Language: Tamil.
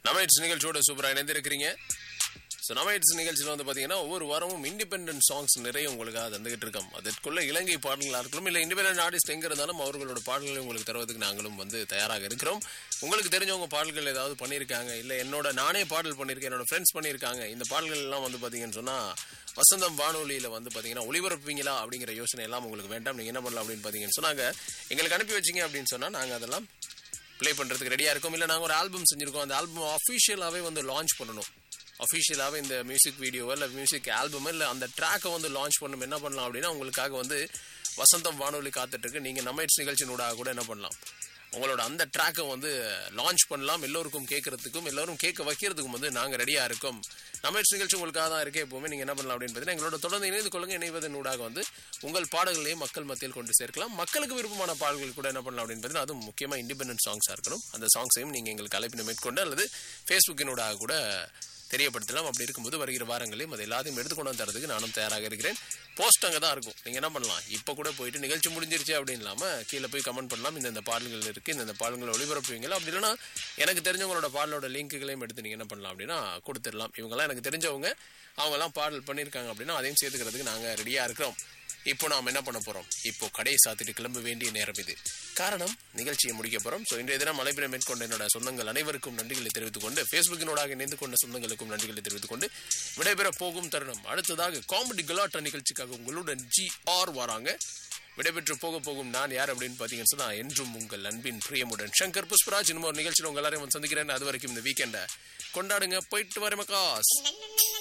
நமைட்ஸ் நிகழ்ச்சியோட சூப்பராக இணைந்திருக்கிறீங்க ஸோ நமைட்ஸ் நிகழ்ச்சியில் வந்து பார்த்தீங்கன்னா ஒவ்வொரு வாரமும் இண்டிபெண்டன்ட் சாங்ஸ் நிறைய உங்களுக்காக தந்துகிட்டு இருக்கோம் அதற்குள்ள இலங்கை பாடல்களாக இருக்கலாம் இல்லை இண்டிபெண்டன்ட் ஆர்டிஸ்ட் எங்கே இருந்தாலும் அவர்களோட பாடல்களை உங்களுக்கு தருவதற்கு நாங்களும் வந்து தயாராக இருக்கிறோம் உங்களுக்கு தெரிஞ்சவங்க பாடல்கள் ஏதாவது பண்ணியிருக்காங்க இல்லை என்னோட நானே பாடல் பண்ணியிருக்கேன் என்னோட ஃப்ரெண்ட்ஸ் பண்ணியிருக்காங்க இந்த பாடல்கள் எல்லாம் வந்து பார்த்தீங்கன்னு சொன்னால் வசந்தம் வானொலியில் வந்து பார்த்தீங்கன்னா ஒளிபரப்புவீங்களா அப்படிங்கிற யோசனை எல்லாம் உங்களுக்கு வேண்டாம் நீங்கள் என்ன பண்ணலாம் அப்படின்னு பார்த்தீங்கன்னு சொன்னாங்க எங்களுக்கு அனுப்பி வச்சிங்க அப்படின்னு சொன்னால் நாங்கள் அதெல்லாம் ப்ளே பண்ணுறதுக்கு ரெடியாக இருக்கும் இல்லை நாங்கள் ஒரு ஆல்பம் செஞ்சுருக்கோம் அந்த ஆல்பம் அஃபிஷியலாகவே வந்து லான்ச் பண்ணணும் அஃபிஷியலாகவே இந்த மியூசிக் வீடியோவோ இல்லை மியூசிக் ஆல்பமோ இல்லை அந்த ட்ராக்கை வந்து லான்ச் பண்ணணும் என்ன பண்ணலாம் அப்படின்னா உங்களுக்காக வந்து வசந்தம் வானொலி காத்துட்ருக்கு நீங்கள் நம்ம நிகழ்ச்சியினூடாக கூட என்ன பண்ணலாம் உங்களோட அந்த ட்ராக்கை வந்து லான்ச் பண்ணலாம் எல்லோருக்கும் கேட்கறதுக்கும் எல்லோரும் கேட்க வைக்கிறதுக்கும் வந்து நாங்கள் ரெடியாக இருக்கோம் நம்ம நிகழ்ச்சி உங்களுக்காக தான் இருக்கே எப்போவுமே நீங்கள் என்ன பண்ணலாம் அப்படின்னு பார்த்தீங்கன்னா எங்களோட தொடர்ந்து இணைந்து கொள்ளுங்க இணைவதன் ஊடாக வந்து உங்கள் பாடல்களையும் மக்கள் மத்தியில் கொண்டு சேர்க்கலாம் மக்களுக்கு விருப்பமான பாடல்கள் கூட என்ன பண்ணலாம் அப்படின்னு பார்த்தீங்கன்னா அதுவும் முக்கியமாக இண்டிபெண்டன்ட் சாங்ஸாக இருக்கணும் அந்த சாங்ஸையும் நீங்கள் எங்களுக்கு அழைப்பினை மேற்கொண்டு அல்லது ஃபேஸ்புக்கினூடாக கூட தெரியப்படுத்தலாம் அப்படி இருக்கும்போது வருகிற வாரங்களையும் அது எல்லாத்தையும் எடுத்துக்கொண்டு வந்து தரதுக்கு நானும் தயாராக இருக்கிறேன் போஸ்ட் அங்கே தான் இருக்கும் நீங்கள் என்ன பண்ணலாம் இப்போ கூட போயிட்டு நிகழ்ச்சி முடிஞ்சிருச்சு அப்படின்னு இல்லாமல் கீழே போய் கமெண்ட் பண்ணலாம் இந்த இந்த பாடல்கள் இருக்குது இந்த இந்த பாடல்களை ஒளிபரப்புவீங்களா அப்படி இல்லைன்னா எனக்கு தெரிஞ்சவங்களோட பாடலோட லிங்க்குகளையும் எடுத்து நீங்கள் என்ன பண்ணலாம் அப்படின்னா கொடுத்துடலாம் இவங்கெல்லாம் எனக்கு தெரிஞ்சவங்க அவங்கெல்லாம் பாடல் பண்ணியிருக்காங்க அப்படின்னா அதையும் சேர்த்துக்கிறதுக்கு நாங்கள் ரெடியாக இருக்கிறோம் இப்போ நாம் என்ன பண்ண போகிறோம் இப்போ கடையை சாத்திட்டு கிளம்ப வேண்டிய நேரம் இது காரணம் நிகழ்ச்சியை முடிக்க போகிறோம் ஸோ இன்றைய தினம் அழைப்பினை மேற்கொண்ட என்னோட சொந்தங்கள் அனைவருக்கும் நன்றிகளை தெரிவித்துக் கொண்டு ஃபேஸ்புக்கினோடாக இணைந்து கொண்ட சொந்தங்களுக்கும் நன்றிகளை தெரிவித்துக் கொண்டு விடைபெற போகும் தருணம் அடுத்ததாக காமெடி கலாட்டா நிகழ்ச்சிக்காக உங்களுடன் ஜி ஆர் வராங்க விடைபெற்று போக போகும் நான் யார் அப்படின்னு பார்த்தீங்கன்னு சொன்னா என்றும் உங்கள் அன்பின் பிரியமுடன் சங்கர் புஷ்பராஜ் இன்னும் ஒரு நிகழ்ச்சியில் உங்க எல்லாரையும் வந்து சந்திக்கிறேன் அது வரைக்கும் இந்த வீக்கெண்டை கொண்டாடுங்க போயிட்டு வரேன் மக்காஸ்